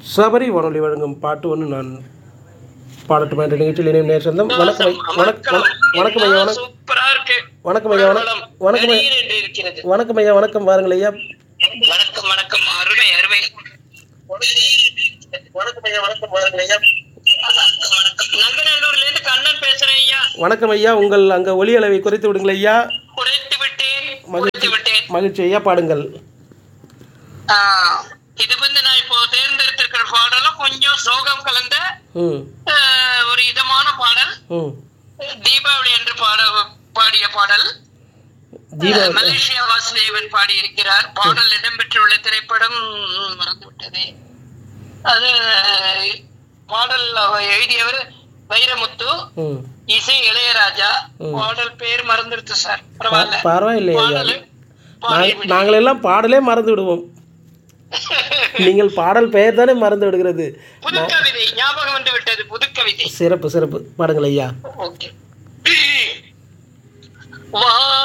சபரி வானொலி வழங்கும் பாட்டு ஒன்று நான் பாடட்டுமா என்ற நிகழ்ச்சியில் இணையும் நேர் சொந்தம் வணக்கம் ஐ- வணக்கம் வணக்கம் ஐயா வணக்கம் சூப்பரா இருக்கு வணக்கம் ஐயா வணக்கம் வணக்கம் ஐயா திடீரென்று இருக்கிறது வணக்கம் ஐயா வணக்கம் வாருங்கள் ஐயா வணக்கம் வணக்கம் அருமை அருமை வணக்கம் ஐயா வணக்கம் வாருங்கள் ஐயா நங்கநல்லூர்ல இருந்து கண்ணன் பேசுறேன் ஐயா வணக்கம் ஐயா உங்கள் அங்கே ஒலி அளவை குறைத்து விடுங்கள் ஐயா குறைத்து விட்டேன் மகிழ்ச்சி குறைத்து விட்டேன் மகிழ்ச்சி ஐயா பாடுங்கள் ஆ, இது வந்து நான் இப்போ தேர்ந்தெடுத்திருக்கிற பாடலும் கொஞ்சம் சோகம் கலந்த ம் ஆ, ஒரு இதமான பாடல் ம் தீபாவளி என்று பாட பாடிய பாடல் ஜீவா மலேசியா வாசுதேவன் பாடியிருக்கிறார் பாடல் இடம்பெற்றுள்ள திரைப்படம் மறந்துவிட்டதே அது பாடல் அவ- எழுதியவர் வைரமுத்து ம் இசை இளையராஜா பாடல் பேர் மறந்துடுத்து சார் பரவாயில்ல பரவாயில்லை ஐயா பாடல் நாங்க- நாங்கள் எல்லாம் பாடலே மறந்து விடுவோம் நீங்கள் பாடல் பெயர் தானே மறந்து விடுகிறது புதுக்கவிதை ஞாபகம் வந்து விட்டது புதுக்கவிதை சிறப்பு சிறப்பு பாடுங்கள் ஐயா ஓகே வா